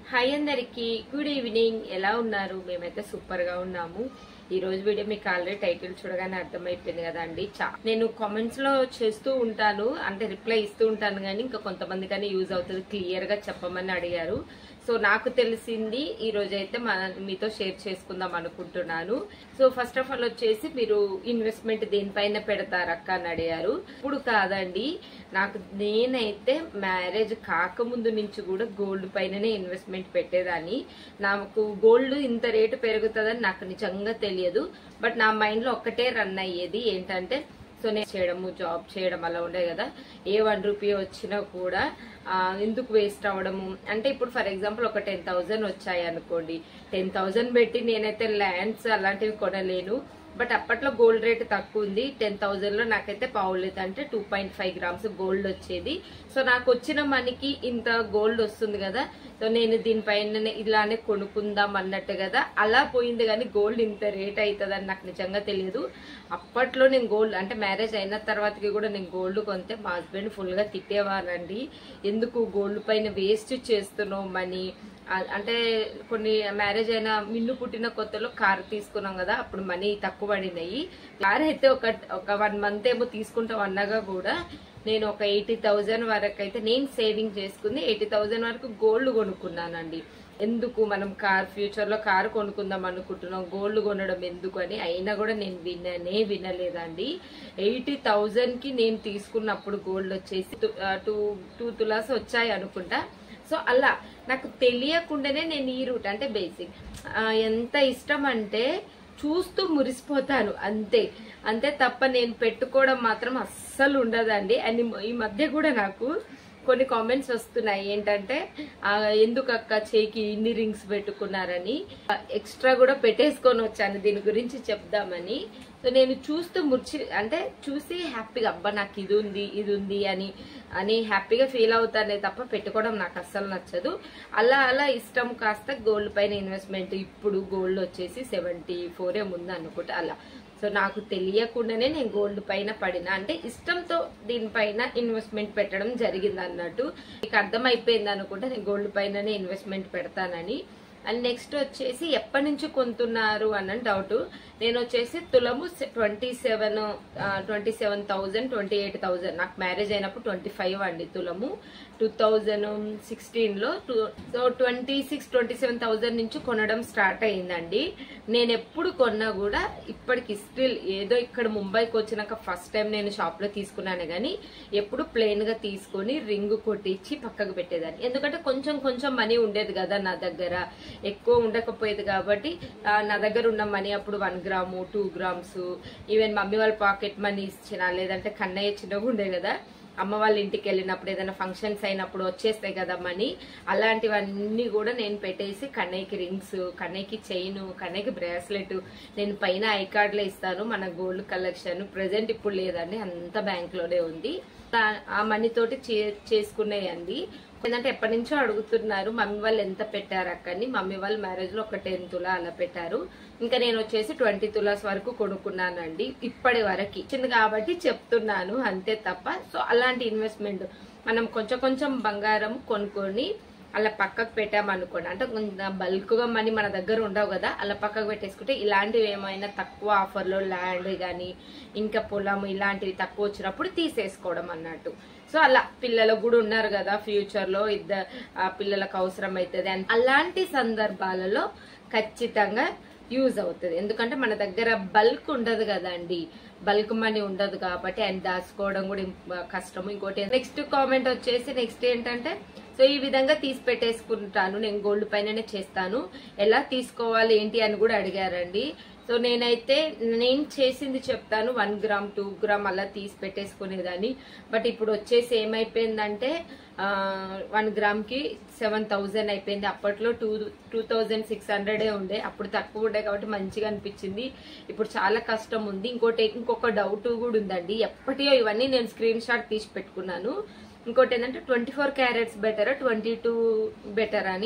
hi అందరికి good evening ఎలా ఉన్నారు మేమైతే సూపర్ గా ఉన్నాము ఈ రోజు వీడియో మీకు ఆల్రెడీ టైటిల్ చూడగానే అర్థమైపోయింది కదా అండి చా నేను కామెంట్స్ లో చేస్తూ ఉంటాను అంటే రిప్లై ఇస్తూ ఉంటాను కానీ ఇంకా కొంతమంది కానీ యూజ్ అవుతుంది క్లియర్ గా చెప్పమని అడిగారు సో నాకు తెలిసింది ఈ రోజు అయితే మన మీతో షేర్ చేసుకుందాం అనుకుంటున్నాను సో ఫస్ట్ ఆఫ్ ఆల్ వచ్చేసి మీరు ఇన్వెస్ట్మెంట్ దేనిపైన పెడతారక్క అని అడిగారు ఇప్పుడు కాదండి నాకు నేనైతే మ్యారేజ్ కాకముందు నుంచి కూడా గోల్డ్ పైననే ఇన్వెస్ట్మెంట్ పెట్టేదాన్ని నాకు గోల్డ్ ఇంత రేటు పెరుగుతుందని నాకు నిజంగా తెలియదు బట్ నా మైండ్ లో ఒక్కటే రన్ అయ్యేది ఏంటంటే సో నేను చేయడము జాబ్ చేయడం అలా ఉండే కదా ఏ వన్ రూపీ వచ్చినా కూడా ఆ, ఎందుకు వేస్ట్ అవ్వడము అంటే ఇప్పుడు ఫర్ ఎగ్జాంపుల్ ఒక టెన్ థౌజండ్ వచ్చాయి అనుకోండి టెన్ థౌజండ్ పెట్టి నేనైతే ల్యాండ్స్ అలాంటివి కొనలేను బట్ అప్పట్లో గోల్డ్ రేట్ తక్కువ ఉంది టెన్ థౌజండ్ లో నాకైతే పావులేదు అంటే two point five grams gold వచ్చేది సో నాకు వచ్చిన మనీకి ఇంత గోల్డ్ వస్తుంది కదా సో నేను దీనిపైన ఇలానే కొనుక్కుందాం అన్నట్టు కదా అలా పోయింది కానీ గోల్డ్ ఇంత రేట్ అవుతుందని నాకు నిజంగా తెలియదు అప్పట్లో నేను గోల్డ్ అంటే మ్యారేజ్ అయిన తర్వాతకి కూడా నేను గోల్డ్ కొంటే మా హస్బెండ్ ఫుల్ గా తిట్టేవారండి ఎందుకు గోల్డ్ పైన వేస్ట్ చేస్తున్నావు మనీ ఆ- అంటే కొన్ని మ్యారేజ్ అయిన మిన్ను పుట్టిన కొత్తలో కార్ తీసుకున్నాం కదా అప్పుడు మనీ తక్కువ పడినాయి కార్ అయితే ఒక ఒక వన్ మంత్ ఏమో తీసుకుంటాం అన్నగా కూడా నేను ఒక ఎయిటీ థౌజండ్ వరకు అయితే నేను సేవింగ్ చేసుకుంది ఎయిటీ థౌజండ్ వరకు గోల్డ్ కొనుక్కున్నానండి ఎందుకు మనం కార్ ఫ్యూచర్ లో కార్ కొనుక్కుందాం అనుకుంటున్నాం గోల్డ్ కొనడం ఎందుకు అని అయినా కూడా నేను విననే వినలేదండి ఎయిటీ థౌజండ్ కి నేను తీసుకున్నప్పుడు గోల్డ్ వచ్చేసి టూ టూ తులాస్ వచ్చాయి అనుకుంటా సో అలా నాకు తెలియకుండానే నేను ఈ రూట్ అంటే బేసిక్ ఎంత ఇష్టం అంటే చూస్తూ మురిసిపోతాను అంతే అంతే తప్ప నేను పెట్టుకోవడం మాత్రం అస్సలు ఉండదండి అండ్ ఈ మధ్య కూడా నాకు కొన్ని కామెంట్స్ వస్తున్నాయి ఏంటంటే ఆ, ఎందుకు అక్క చేయికి ఇన్ని రింగ్స్ పెట్టుకున్నారని ఎక్స్ట్రా కూడా పెట్టేసుకొని వచ్చాను దీని గురించి చెప్దామని సో నేను చూస్తూ ముర్చి అంటే చూసి హ్యాపీగా అబ్బా నాకు ఇది ఉంది ఇది ఉంది అని అని హ్యాపీగా ఫీల్ అవుతానే తప్ప పెట్టుకోవడం నాకు అస్సలు నచ్చదు అలా అలా ఇష్టం కాస్త గోల్డ్ పైన ఇన్వెస్ట్మెంట్ ఇప్పుడు గోల్డ్ వచ్చేసి సెవెంటీ ఫోర్ ఏముంది అనుకుంటా అలా సో నాకు తెలియకుండానే నేను గోల్డ్ పైన పడిన అంటే ఇష్టంతో దీనిపైన ఇన్వెస్ట్మెంట్ పెట్టడం జరిగింది అన్నట్టు మీకు అర్థమైపోయింది అనుకుంటే నేను గోల్డ్ పైననే ఇన్వెస్ట్మెంట్ పెడతానని అండ్ నెక్స్ట్ వచ్చేసి ఎప్పటి నుంచి కొంటున్నారు అన్న డౌట్ నేను వచ్చేసి తులము twenty seven twenty seven thousand twenty eight thousand నాకు మ్యారేజ్ అయినప్పుడు ట్వంటీ ఫైవ్ అండి తులము టూ థౌజండ్ సిక్స్టీన్ లో so twenty six twenty seven thousand నుంచి కొనడం స్టార్ట్ అయిందండి నేను ఎప్పుడు కొన్నా కూడా ఇప్పటికి స్టిల్ ఏదో ఇక్కడ ముంబైకి వచ్చినాక ఫస్ట్ టైం నేను షాప్ లో తీసుకున్నాను కానీ ఎప్పుడు ప్లెయిన్ గా తీసుకొని రింగ్ కొట్టించి పక్కకు పెట్టేదాన్ని ఎందుకంటే కొంచెం కొంచెం మనీ ఉండేది కదా నా దగ్గర ఎక్కువ ఉండకపోయేది కాబట్టి ఆ, నా దగ్గర ఉన్న మనీ అప్పుడు one gram two grams even mummy వాళ్ళ పాకెట్ మనీ ఇచ్చిన లేదంటే కన్నయ్య చిన్నగా ఉండే కదా అమ్మ వాళ్ళ ఇంటికి వెళ్ళినప్పుడు ఏదైనా ఫంక్షన్స్ అయినప్పుడు వచ్చేస్తాయి కదా మనీ అలాంటివన్నీ కూడా నేను పెట్టేసి కన్నయ్యకి రింగ్స్ కన్నయ్యకి చైన్ కన్నయ్యకి బ్రేస్లెట్ నేను పైన ఐ కార్డులో ఇస్తాను మన గోల్డ్ కలెక్షన్ ప్రెసెంట్ ఇప్పుడు లేదండి అంత బ్యాంక్ లోనే ఉంది ఆ- ఆ మనీ తోటి చే- చేసుకునేయండి ఏంటంటే ఎప్పటి నుంచో అడుగుతున్నారు మమ్మీ వాళ్ళు ఎంత పెట్టారు అక్కని మమ్మీ వాళ్ళు మ్యారేజ్ లో ఒక టెన్ తులా అలా పెట్టారు ఇంకా నేను వచ్చేసి ట్వంటీ తులాస్ వరకు కొనుక్కున్నానండి ఇప్పటి వరకు ఇచ్చింది కాబట్టి చెప్తున్నాను అంతే తప్ప సో అలాంటి ఇన్వెస్ట్మెంట్ మనం కొంచెం కొంచెం బంగారం కొనుక్కొని అలా పక్కకు పెట్టామనుకోండి అంటే కొంచెం బల్క్ గా మనీ మన దగ్గర ఉండవు కదా అలా పక్కకు పెట్టేసుకుంటే ఇలాంటివి ఏమైనా తక్కువ ఆఫర్లో ల్యాండ్ కానీ ఇంకా పొలం ఇలాంటివి తక్కువ వచ్చినప్పుడు తీసేసుకోవడం అన్నట్టు సో అలా పిల్లలకు కూడా ఉన్నారు కదా ఫ్యూచర్ లో ఇద్దరు పిల్లలకు అవసరం అవుతుంది అని అలాంటి సందర్భాలలో ఖచ్చితంగా యూజ్ అవుతుంది ఎందుకంటే మన దగ్గర బల్క్ ఉండదు కదండి బల్క్ మనీ ఉండదు కాబట్టి అండ్ దాచుకోవడం కూడా ఇంప- కష్టం ఇంకోటి నెక్స్ట్ కామెంట్ వచ్చేసి నెక్స్ట్ ఏంటంటే సో ఈ విధంగా తీసి పెట్టేసుకుంటాను నేను గోల్డ్ పైననే చేస్తాను ఎలా తీసుకోవాలి ఏంటి అని కూడా అడిగారండి సో నేనైతే నేను చేసింది చెప్తాను వన్ గ్రామ్ టూ గ్రామ్ అలా తీసి పెట్టేసుకునేదాన్ని బట్ ఇప్పుడు వచ్చేసి ఏమైపోయిందంటే వన్ గ్రామ్ కి సెవెన్ థౌజండ్ అయిపోయింది అప్పట్లో టూ టూ థౌజండ్ సిక్స్ హండ్రెడే ఉండే అప్పుడు తక్కువ ఉండే కాబట్టి మంచిగా అనిపించింది ఇప్పుడు చాలా కష్టం ఉంది ఇంకోటి ఇంకొక డౌట్ కూడా ఉందండి ఎప్పటియో ఇవన్నీ నేను స్క్రీన్ షాట్ తీసి పెట్టుకున్నాను ఇంకోటి ఏంటంటే twenty four carats better twenty two better అని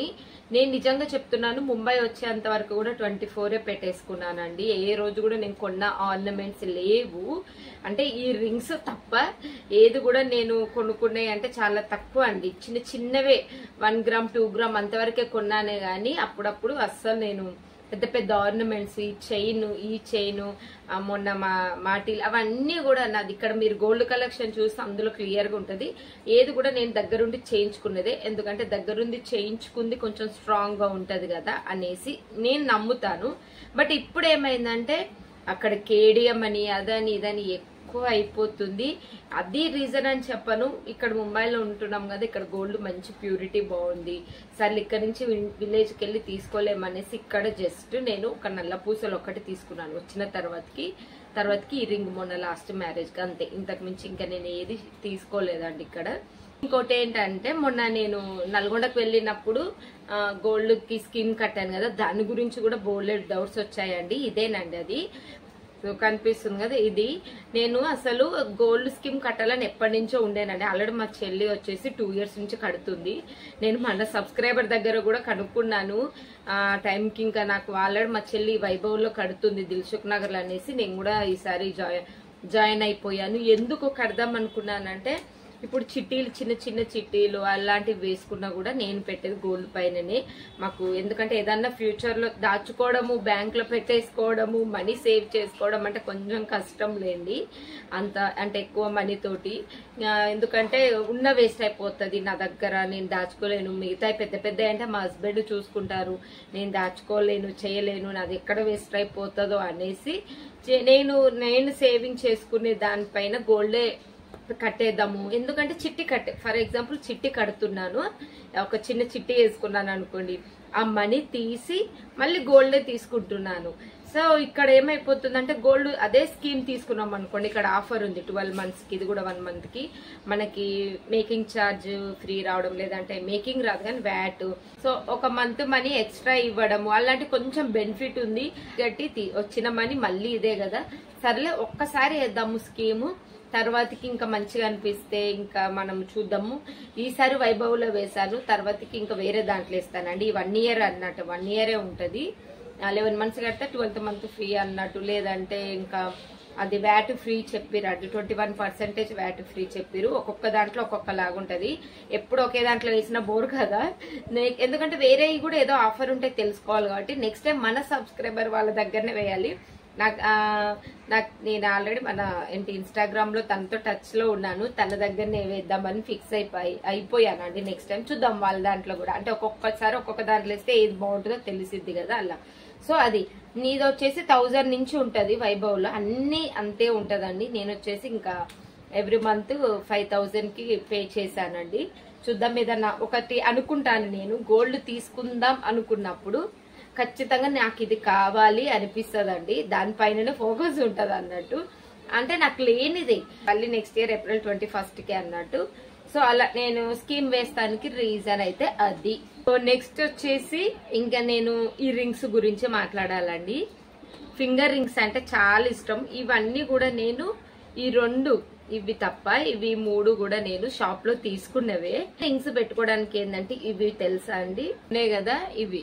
నేను నిజంగా చెప్తున్నాను ముంబై వచ్చేంత వరకు కూడా ట్వంటీ ఫోరే పెట్టేసుకున్నానండి ఏ రోజు కూడా నేను కొన్న ఆర్నమెంట్స్ లేవు అంటే ఈ రింగ్స్ తప్ప ఏది కూడా నేను కొనుక్కున్నాయి అంటే చాలా తక్కువ అండి చిన్న చిన్నవే వన్ గ్రామ్ టూ గ్రామ్ అంతవరకే కొన్నానే గానీ అప్పుడప్పుడు అస్సలు నేను పెద్ద పెద్ద ఆర్నమెంట్స్ ఈ చైన్ ఈ చైన్ మొన్న మా మాటిల్ అవన్నీ కూడా నాది ఇక్కడ మీరు గోల్డ్ కలెక్షన్ చూస్తే అందులో క్లియర్ గా ఉంటది ఏది కూడా నేను దగ్గరుండి చేయించుకున్నదే ఎందుకంటే దగ్గరుండి చేయించుకుంది కొంచెం స్ట్రాంగ్ గా ఉంటది కదా అనేసి నేను నమ్ముతాను బట్ ఇప్పుడు ఏమైందంటే అక్కడ కేడిఎం అని అదని ఇదని ఎక్కువ అయిపోతుంది అది రీజన్ అని చెప్పను ఇక్కడ ముంబైలో ఉంటున్నాం కదా ఇక్కడ గోల్డ్ మంచి ప్యూరిటీ బాగుంది సరే ఇక్కడ నుంచి విలేజ్కి వెళ్ళి తీసుకోలేమనేసి ఇక్కడ జస్ట్ నేను ఒక నల్ల పూసలు ఒకటి తీసుకున్నాను వచ్చిన తర్వాతకి తర్వాతకి ఈ రింగ్ మొన్న లాస్ట్ మ్యారేజ్ కి అంతే ఇంతకు మించి ఇంకా నేను ఏది తీసుకోలేదండి ఇక్కడ ఇంకోటి ఏంటంటే మొన్న నేను నల్గొండకు వెళ్ళినప్పుడు గోల్డ్ కి స్కీమ్ కట్టాను కదా దాని గురించి కూడా బోల్డెడ్ డౌట్స్ వచ్చాయండి ఇదేనండి అది సో కనిపిస్తుంది కదా ఇది నేను అసలు గోల్డ్ స్కీమ్ కట్టాలని ఎప్పటి నుంచో ఉండేనండి ఆల్రెడీ మా చెల్లి వచ్చేసి టూ ఇయర్స్ నుంచి కడుతుంది నేను మన సబ్స్క్రైబర్ దగ్గర కూడా కనుక్కున్నాను ఆ టైంకి ఇంకా నాకు ఆల్రెడీ మా చెల్లి వైభవ్లో కడుతుంది దిల్సుఖ్ నగర్ అనేసి నేను కూడా ఈసారి జాయిన్ జాయిన్ అయిపోయాను ఎందుకు కడదాం అనుకున్నానంటే ఇప్పుడు చిట్టీలు చిన్న చిన్న చిట్టీలు అలాంటివి వేసుకున్నా కూడా నేను పెట్టేది గోల్డ్ పైననే మాకు ఎందుకంటే ఏదన్నా ఫ్యూచర్ లో దాచుకోవడము బ్యాంక్ లో పెట్టేసుకోవడము మనీ సేవ్ చేసుకోవడం అంటే కొంచెం కష్టం లేండి అంత అంటే ఎక్కువ మనీ తోటి ఆ, ఎందుకంటే ఉన్న వేస్ట్ అయిపోతుంది నా దగ్గర నేను దాచుకోలేను మిగతా పెద్ద పెద్ద అంటే మా హస్బెండ్ చూసుకుంటారు నేను దాచుకోలేను చేయలేను నాది ఎక్కడ వేస్ట్ అయిపోతుందో అనేసి చే- నేను నేను సేవింగ్ చేసుకునే దానిపైన గోల్డే కట్టేద్దాము ఎందుకంటే చిట్టి కట్టే ఫర్ ఎగ్జాంపుల్ చిట్టి కడుతున్నాను ఒక చిన్న చిట్టి వేసుకున్నాను అనుకోండి ఆ మనీ తీసి మళ్ళీ గోల్డే తీసుకుంటున్నాను సో ఇక్కడ ఏమైపోతుందంటే గోల్డ్ అదే స్కీమ్ తీసుకున్నాం అనుకోండి ఇక్కడ ఆఫర్ ఉంది ట్వెల్వ్ మంత్స్ కి ఇది కూడా వన్ మంత్ కి మనకి మేకింగ్ ఛార్జ్ ఫ్రీ రావడం లేదంటే మేకింగ్ రాదు కానీ వ్యాట్ సో ఒక మంత్ మనీ ఎక్స్ట్రా ఇవ్వడము అలాంటి కొంచెం బెనిఫిట్ ఉంది గట్టి తీ- వచ్చిన మనీ మళ్ళీ ఇదే కదా సర్లే ఒక్కసారి వేద్దాము స్కీము తర్వాతకి ఇంకా మంచిగా అనిపిస్తే ఇంకా మనం చూద్దాము ఈసారి వైభవ్లో వేశాను తర్వాతకి ఇంకా వేరే దాంట్లో వేస్తానండి ఈ వన్ ఇయర్ అన్నట్టు వన్ ఇయరే ఉంటది లెవెన్ మంత్స్ కడితే ట్వెల్త్ మంత్ ఫ్రీ అన్నట్టు లేదంటే ఇంకా అది వ్యాట్ ఫ్రీ చెప్పిరు అటు twenty one percentage VAT free చెప్పిరు ఒక్కొక్క దాంట్లో ఒక్కొక్క లాగుంటది ఎప్పుడు ఒకే దాంట్లో వేసిన బోర్ కదా నే- ఎందుకంటే వేరే కూడా ఏదో ఆఫర్ ఉంటే తెలుసుకోవాలి కాబట్టి నెక్స్ట్ టైం మన సబ్స్క్రైబర్ వాళ్ళ దగ్గరనే వేయాలి నాకు ఆ, నాకు నేను ఆల్రెడీ మన ఏంటి ఇన్స్టాగ్రామ్ లో తనతో టచ్ లో ఉన్నాను తన దగ్గరనే వేద్దామని ఫిక్స్ అయిపోయి అయిపోయాను అండి నెక్స్ట్ టైం చూద్దాం వాళ్ళ దాంట్లో కూడా అంటే ఒక్కొక్కసారి ఒక్కొక్క దాంట్లో వేస్తే ఏది బాగుంటుందో తెలిసిద్ది కదా అలా సో అది నీది వచ్చేసి థౌజండ్ నుంచి ఉంటది వైభవ్ లో అన్ని అంతే ఉంటదండి నేను వచ్చేసి ఇంకా ఎవ్రీ మంత్ ఫైవ్ థౌజండ్ కి పే చేశానండి చూద్దాం ఏదన్నా ఒకటి అనుకుంటాను నేను గోల్డ్ తీసుకుందాం అనుకున్నప్పుడు ఖచ్చితంగా నాకు ఇది కావాలి అనిపిస్తదండి దానిపైననే ఫోకస్ ఉంటది అన్నట్టు అంటే నాకు లేనిది మళ్ళీ next year April twenty first కి అన్నట్టు సో అలా నేను స్కీమ్ వేస్తానికి రీజన్ అయితే అది సో నెక్స్ట్ వచ్చేసి ఇంకా నేను ఈ రింగ్స్ గురించి మాట్లాడాలండి ఫింగర్ రింగ్స్ అంటే చాలా ఇష్టం ఇవన్నీ కూడా నేను ఈ రెండు ఇవి తప్ప ఇవి మూడు కూడా నేను షాప్ లో తీసుకున్నవే రింగ్స్ పెట్టుకోవడానికి ఏంటంటే ఇవి తెలుసా అండి ఉన్నాయి కదా ఇవి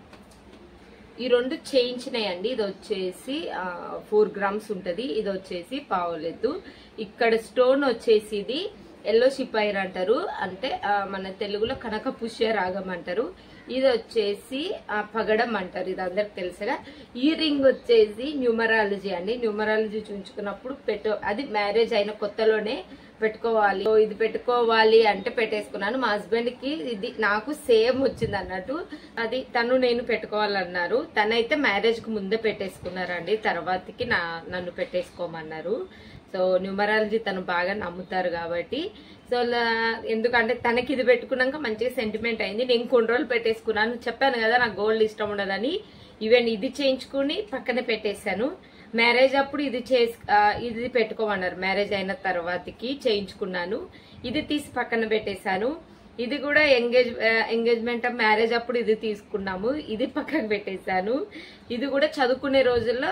ఈ రెండు చేయించినాయండి ఇది వచ్చేసి ఫోర్ గ్రామ్స్ ఉంటది ఇది వచ్చేసి పావులెద్దు ఇక్కడ స్టోన్ వచ్చేసి ఇది ఎల్లో షిపైర్ అంటారు అంటే ఆ, మన తెలుగులో కనక పుష్య రాగం అంటారు ఇది వచ్చేసి ఆ, పగడం అంటారు ఇది అందరికి తెలుసుగా ఈ రింగ్ వచ్చేసి న్యూమరాలజీ అండి న్యూమరాలజీ చూపించుకున్నప్పుడు పెట్టు అది మ్యారేజ్ అయిన కొత్తలోనే పెట్టుకోవాలి సో ఇది పెట్టుకోవాలి అంటే పెట్టేసుకున్నాను మా హస్బెండ్ కి ఇది నాకు సేమ్ వచ్చింది అన్నట్టు అది తను నేను పెట్టుకోవాలన్నారు తనైతే మ్యారేజ్ కు ముందే పెట్టేసుకున్నారండి తర్వాతకి నా నన్ను పెట్టేసుకోమన్నారు సో న్యూమరాలజీ తను బాగా నమ్ముతారు కాబట్టి సో లా- ఎందుకంటే తనకి ఇది పెట్టుకున్నాక మంచిగా సెంటిమెంట్ అయింది నేను కొన్ని రోజులు పెట్టేసుకున్నాను చెప్పాను కదా నాకు గోల్డ్ ఇష్టం ఉండదని ఈవెన్ ఇది చేయించుకుని పక్కన పెట్టేశాను మ్యారేజ్ అప్పుడు ఇది చేసి ఆ, ఇది పెట్టుకోమన్నారు మ్యారేజ్ అయిన తర్వాతకి చేయించుకున్నాను ఇది తీసి పక్కన పెట్టేశాను ఇది కూడా ఎంగేజ్ ఎంగేజ్మెంట్ మ్యారేజ్ అప్పుడు ఇది తీసుకున్నాము ఇది పక్కన పెట్టేశాను ఇది కూడా చదువుకునే రోజుల్లో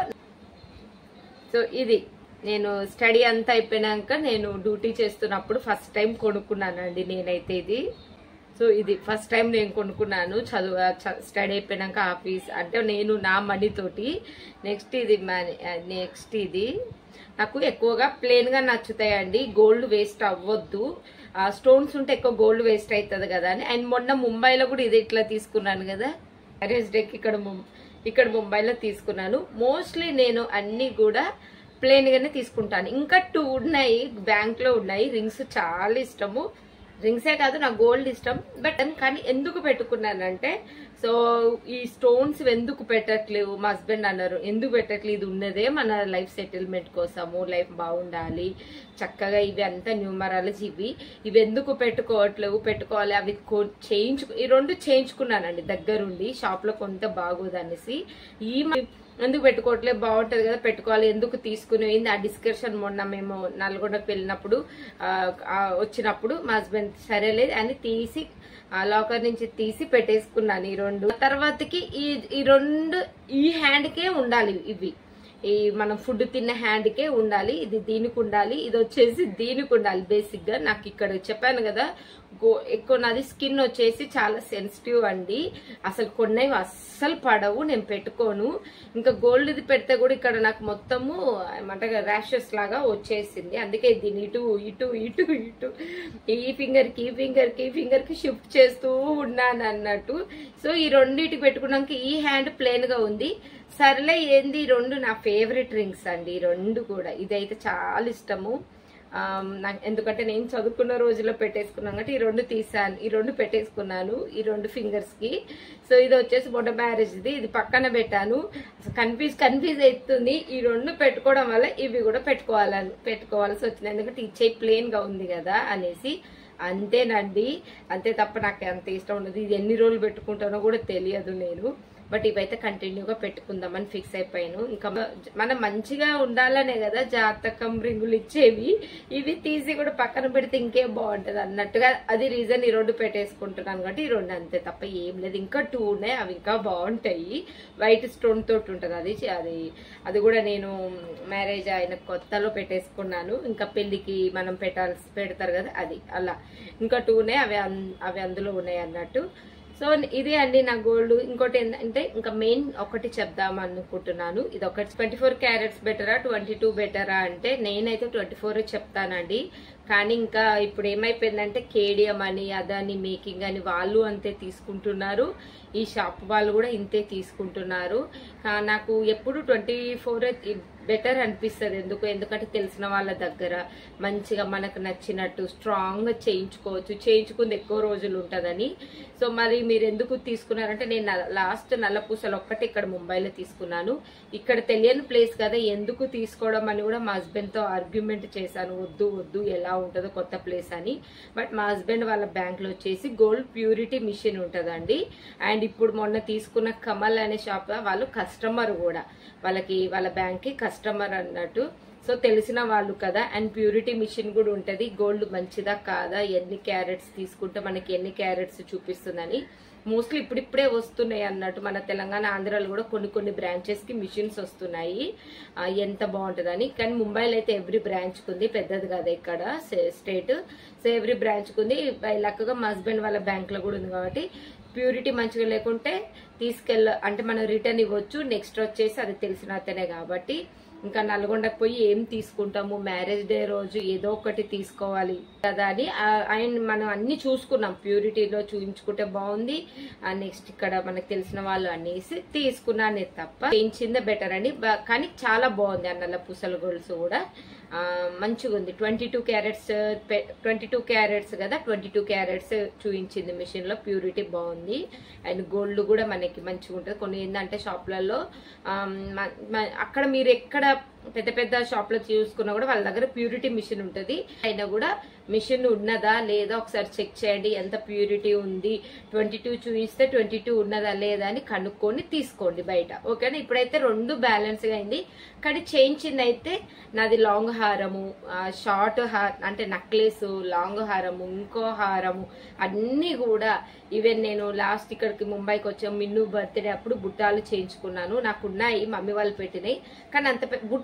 సో ఇది నేను స్టడీ అంతా అయిపోయినాక నేను డ్యూటీ చేస్తున్నప్పుడు ఫస్ట్ టైం కొనుక్కున్నానండి నేనైతే ఇది సో ఇది ఫస్ట్ టైం నేను కొనుక్కున్నాను చదువు స్టడీ అయిపోయినాక ఆఫీస్ అంటే నేను నా మనీ తోటి నెక్స్ట్ ఇది నెక్స్ట్ ఇది నాకు ఎక్కువగా ప్లేన్ గా నచ్చుతాయండి గోల్డ్ వేస్ట్ అవ్వద్దు స్టోన్స్ ఉంటే ఎక్కువ గోల్డ్ వేస్ట్ అవుతుంది కదా అని అండ్ మొన్న ముంబైలో కూడా ఇది ఇట్లా తీసుకున్నాను కదా మ్యారేజ్ డేకి ఇక్కడ ముం- ఇక్కడ ముంబైలో తీసుకున్నాను మోస్ట్లీ నేను అన్ని కూడా ప్లేన్ గానే తీసుకుంటాను ఇంకా టూ ఉన్నాయి బ్యాంక్ లో ఉన్నాయి రింగ్స్ చాలా ఇష్టము రింగ్సే కాదు నాకు గోల్డ్ ఇష్టం బట్ కానీ ఎందుకు పెట్టుకున్నానంటే సో ఈ స్టోన్స్ ఎందుకు పెట్టట్లేవు మా హస్బెండ్ అన్నారు ఎందుకు పెట్టట్లేదు ఇది ఉన్నదే మన లైఫ్ సెటిల్మెంట్ కోసము లైఫ్ బాగుండాలి చక్కగా ఇవి అంతా న్యూమరాలజీ ఇవి ఇవి ఎందుకు పెట్టుకోవట్లేవు పెట్టుకోవాలి అవి కొ- చేయించు ఈ రెండు చేయించుకున్నానండి దగ్గరుండి షాప్ లో కొంత బాగోదు అనేసి ఈ మ- ఎందుకు పెట్టుకోవట్లేదు బాగుంటది కదా పెట్టుకోవాలి ఎందుకు తీసుకుని పోయింది ఆ డిస్కషన్ మొన్న మేము నల్గొండకు వెళ్ళినప్పుడు ఆ, ఆ, వచ్చినప్పుడు మా హస్బెండ్ సరేలేదు అని తీసి ఆ లాకర్ నుంచి తీసి పెట్టేసుకున్నాను ఈ రెండు తర్వాతకి ఈ ఈ రెండు ఈ హ్యాండ్ కే ఉండాలి ఇవి ఈ మనం ఫుడ్ తిన్న హ్యాండ్ కే ఉండాలి ఇది దీనికి ఉండాలి ఇది వచ్చేసి దీనికి ఉండాలి బేసిక్ గా నాకు ఇక్కడ చెప్పాను కదా గో ఎక్కువ నాది స్కిన్ వచ్చేసి చాలా సెన్సిటివ్ అండి అసలు కొన్ని అస్సలు పడవు నేను పెట్టుకోను ఇంకా గోల్డ్ ఇది పెడితే కూడా ఇక్కడ నాకు మొత్తము ఏమంటారు ర్యాషెస్ లాగా వచ్చేసింది అందుకే దీన్ని ఇటు ఇటు ఇటు ఇటు ఈ ఫింగర్ కి ఈ ఫింగర్ కి ఈ ఫింగర్ కి షిఫ్ట్ చేస్తూ ఉన్నాను అన్నట్టు సో ఈ రెండింటికి పెట్టుకున్నాక ఈ హ్యాండ్ ప్లేన్ గా ఉంది సర్లే ఏంది ఈ రెండు నా ఫేవరెట్ రింగ్స్ అండి ఈ రెండు కూడా ఇదైతే చాలా ఇష్టము ఆమ్, నాకు ఎందుకంటే నేను చదువుకున్న రోజుల్లో పెట్టేసుకున్నాను కాబట్టి ఈ రెండు తీసాను ఈ రెండు పెట్టేసుకున్నాను ఈ రెండు ఫింగర్స్ కి సో ఇది వచ్చేసి మొన్న మ్యారేజ్ ఇది ఇది పక్కన పెట్టాను కన్ఫ్యూజ్ కన్ఫ్యూజ్ అవుతుంది ఈ రెండు పెట్టుకోవడం వల్ల ఇవి కూడా పెట్టుకోవాలని పెట్టుకోవాల్సి వచ్చింది ఎందుకంటే ఈ చెయ్యి ప్లేన్ గా ఉంది కదా అనేసి అంతేనండి అంతే తప్ప నాకు అంత ఇష్టం ఉండదు ఇది ఎన్ని రోజులు పెట్టుకుంటానో కూడా తెలియదు నేను బట్ ఇవైతే కంటిన్యూగా పెట్టుకుందామని ఫిక్స్ అయిపోయాను ఇంకా మనం మంచిగా ఉండాలనే కదా జాతకం రింగులు ఇచ్చేవి ఇవి తీసి కూడా పక్కన పెడితే ఇంకేం బాగుంటది అన్నట్టుగా అది రీజన్ ఈ రెండు పెట్టేసుకుంటున్నాను కాబట్టి ఈ రెండు అంతే తప్ప ఏం లేదు ఇంకా టూ ఉన్నాయి అవి ఇంకా బాగుంటాయి వైట్ స్టోన్ తోటి ఉంటుంది అది అది అది కూడా నేను మ్యారేజ్ అయిన కొత్తలో పెట్టేసుకున్నాను ఇంకా పెళ్లికి మనం పెట్టాల్సి పెడతారు కదా అది అలా ఇంకా టూ ఉన్నాయి అవి అన్- అవి అందులో ఉన్నాయి అన్నట్టు సో ఇదే అండి నా గోల్డ్ ఇంకోటి ఏంటంటే ఇంకా మెయిన్ ఒకటి చెప్దాం అనుకుంటున్నాను ఇది ఒకటి ట్వంటీ ఫోర్ క్యారెట్స్ బెటరా ట్వంటీ టూ బెటరా అంటే నేనైతే ట్వంటీ ఫోర్ చెప్తానండి కానీ ఇంకా ఇప్పుడు ఏమైపోయిందంటే కేడిఎం అని అదని మేకింగ్ అని వాళ్ళు అంతే తీసుకుంటున్నారు ఈ షాప్ వాళ్ళు కూడా ఇంతే తీసుకుంటున్నారు ఆ, నాకు ఎప్పుడు ట్వంటీ ఫోర్ బెటర్ అనిపిస్తుంది ఎందుకు ఎందుకంటే తెలిసిన వాళ్ళ దగ్గర మంచిగా మనకు నచ్చినట్టు స్ట్రాంగ్ గా చేయించుకోవచ్చు చేయించుకుంది ఎక్కువ రోజులు ఉంటదని సో మరి మీరు ఎందుకు తీసుకున్నారంటే నేను లాస్ట్ నల్లపూసలు ఒక్కటి ఇక్కడ ముంబైలో తీసుకున్నాను ఇక్కడ తెలియని ప్లేస్ కదా ఎందుకు తీసుకోవడం అని కూడా మా హస్బెండ్ తో ఆర్గ్యుమెంట్ చేశాను వద్దు వద్దు ఎలా ఉంటుందో కొత్త ప్లేస్ అని బట్ మా హస్బెండ్ వాళ్ళ బ్యాంక్ లో వచ్చేసి గోల్డ్ ప్యూరిటీ మిషన్ ఉంటదండి అండ్ ఇప్పుడు మొన్న తీసుకున్న కమల్ అనే షాప్ వాళ్ళు కస్టమర్ కూడా వాళ్ళకి వాళ్ళ బ్యాంక్ కి కస్టమర్ అన్నట్టు సో తెలిసిన వాళ్ళు కదా అండ్ ప్యూరిటీ మిషన్ కూడా ఉంటది గోల్డ్ మంచిదా కాదా ఎన్ని క్యారెట్స్ తీసుకుంటే మనకి ఎన్ని క్యారెట్స్ చూపిస్తుందని మోస్ట్లీ ఇప్పుడిప్పుడే వస్తున్నాయి అన్నట్టు మన తెలంగాణ ఆంధ్రాలో కూడా కొన్ని కొన్ని బ్రాంచెస్ కి మిషన్స్ వస్తున్నాయి ఆ, ఎంత బాగుంటుందని కానీ ముంబైలో అయితే ఎవ్రీ బ్రాంచ్ ఉంది పెద్దది కదా ఇక్కడ స్టేట్ సో ఎవ్రీ బ్రాంచ్ ఉంది బై లక్గా మా హస్బెండ్ వాళ్ళ బ్యాంక్ లో కూడా ఉంది కాబట్టి ప్యూరిటీ మంచిగా లేకుంటే తీసుకెళ్ళ అంటే మనం రిటర్న్ ఇవ్వచ్చు నెక్స్ట్ వచ్చేసి అది తెలిసిన అతనే కాబట్టి ఇంకా నల్గొండకు పోయి ఏం తీసుకుంటాము మ్యారేజ్ డే రోజు ఏదో ఒకటి తీసుకోవాలి కదా అని ఆ- ఆయన మనం అన్ని చూసుకున్నాం ప్యూరిటీలో చూపించుకుంటే బాగుంది నెక్స్ట్ ఇక్కడ మనకు తెలిసిన వాళ్ళు అనేసి తీసుకున్నానే తప్ప చేయించిందే బెటర్ అని బ- కానీ చాలా బాగుంది ఆ నల్ల పూసల గొలుసు కూడా ఆ, మంచిగా ఉంది twenty two carats twenty two carats కదా ట్వంటీ టూ క్యారెట్స్ చూపించింది మిషన్ లో ప్యూరిటీ బాగుంది అండ్ గోల్డ్ కూడా మనకి మంచిగా ఉంటుంది కొన్ని ఏంటంటే షాప్లలో అక్కడ మీరు ఎక్కడ పెద్ద పెద్ద షాప్ లో చూసుకున్నా కూడా వాళ్ళ దగ్గర ప్యూరిటీ మిషన్ ఉంటుంది అయినా కూడా మిషన్ ఉన్నదా లేదా ఒకసారి చెక్ చేయండి ఎంత ప్యూరిటీ ఉంది ట్వంటీ టూ చూపిస్తే ట్వంటీ టూ ఉన్నదా లేదా అని కనుక్కొని తీసుకోండి బయట ఓకేనా ఇప్పుడైతే రెండు బ్యాలెన్స్ గా అయింది కానీ చేయించింది అయితే నాది లాంగ్ హారము షార్ట్ హార్ అంటే నక్లెస్ లాంగ్ హారము ఇంకో హారము అన్ని కూడా ఈవెన్ నేను లాస్ట్ ఇక్కడికి ముంబైకి వచ్చాము మిన్ను బర్త్డే అప్పుడు బుట్టాలు చేయించుకున్నాను నాకు ఉన్నాయి మమ్మీ వాళ్ళు పెట్టినాయి కానీ అంత పె- బుట్ట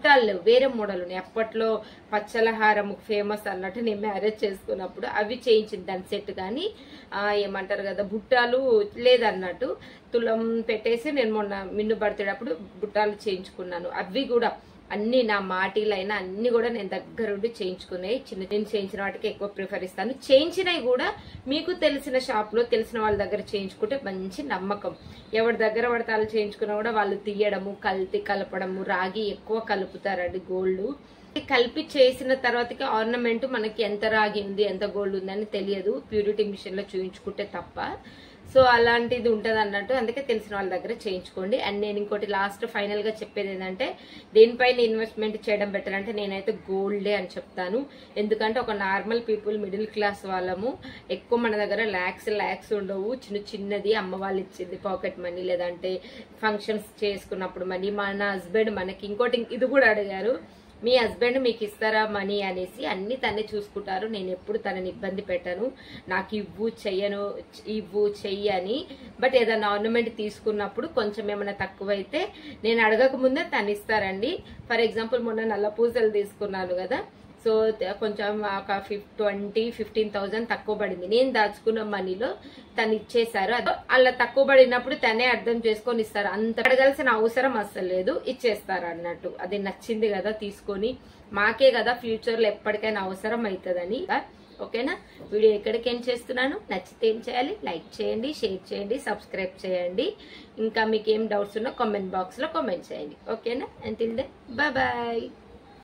బుట్టాలు లేవు వేరే మోడల్ ఉన్నాయి అప్పట్లో పచ్చలహారం ఫేమస్ అన్నట్టు నేను మ్యారేజ్ చేసుకున్నప్పుడు అవి చేయించింది దాని సెట్ కానీ ఆ, ఏమంటారు కదా బుట్టాలు లేదన్నట్టు తులం పెట్టేసి నేను మొన్న మిన్ను పడితేటప్పుడు బుట్టాలు చేయించుకున్నాను అవి కూడా అన్ని నా మాటీలైనా అన్ని కూడా నేను దగ్గరుండి చేయించుకున్నాయి చిన్న నేను చేయించిన వాటికి ఎక్కువ ప్రిఫర్ ఇస్తాను చేయించినవి కూడా మీకు తెలిసిన షాప్ లో తెలిసిన వాళ్ళ దగ్గర చేయించుకుంటే మంచి నమ్మకం ఎవరి దగ్గర పడితే వాళ్ళు చేయించుకున్నా కూడా వాళ్ళు తీయడము కల్తీ కలపడము రాగి ఎక్కువ కలుపుతారండి గోల్డ్ కలిపి చేసిన తర్వాతకి ఆర్నమెంట్ మనకి ఎంత రాగి ఉంది ఎంత గోల్డ్ ఉంది అని తెలియదు ప్యూరిటీ మిషన్ లో చూయించుకుంటే తప్ప సో అలాంటిది ఉంటది అన్నట్టు అందుకే తెలిసిన వాళ్ళ దగ్గర చేయించుకోండి అండ్ నేను ఇంకోటి లాస్ట్ ఫైనల్ గా చెప్పేది ఏంటంటే దేనిపైన ఇన్వెస్ట్మెంట్ చేయడం బెటర్ అంటే నేనైతే గోల్డే అని చెప్తాను ఎందుకంటే ఒక నార్మల్ పీపుల్ మిడిల్ క్లాస్ వాళ్ళము ఎక్కువ మన దగ్గర ల్యాక్స్ ల్యాక్స్ ఉండవు చిన్న చిన్నది అమ్మ వాళ్ళు ఇచ్చింది పాకెట్ మనీ లేదంటే ఫంక్షన్స్ చేసుకున్నప్పుడు మనీ మన హస్బెండ్ మనకి ఇంకోటి ఇది కూడా అడిగారు మీ హస్బెండ్ మీకు ఇస్తారా మనీ అనేసి అన్ని తనే చూసుకుంటారు నేను ఎప్పుడు తనని ఇబ్బంది పెట్టను నాకు ఇవ్వు చెయ్యను ఇవ్వు చెయ్యి అని బట్ ఏదైనా ఆర్నమెంట్ తీసుకున్నప్పుడు కొంచెం ఏమైనా తక్కువైతే నేను అడగక ముందే తను ఇస్తారండి ఫర్ ఎగ్జాంపుల్ మొన్న నల్ల పూసలు తీసుకున్నాను కదా సో త- కొంచెం ఒక ఫిఫ్ ట్వంటీ ఫిఫ్టీన్ థౌసండ్ తక్కువ పడింది నేను దాచుకున్న మనీలో తను ఇచ్చేశారు అది అలా తక్కువ పడినప్పుడు తనే అర్థం చేసుకొని ఇస్తారు అంత అడగాల్సిన అవసరం అస్సలు లేదు ఇచ్చేస్తారు అన్నట్టు అది నచ్చింది కదా తీసుకొని మాకే కదా ఫ్యూచర్ లో ఎప్పటికైనా అవసరం అవుతుందని ఓకేనా వీడియో ఎక్కడికి ఏం చేస్తున్నాను నచ్చితే ఏం చేయాలి లైక్ చేయండి షేర్ చేయండి సబ్స్క్రైబ్ చేయండి ఇంకా మీకు ఏం డౌట్స్ ఉన్నా కామెంట్ బాక్స్ లో కామెంట్ చేయండి ఓకేనా అంటిల్ దే బాయ్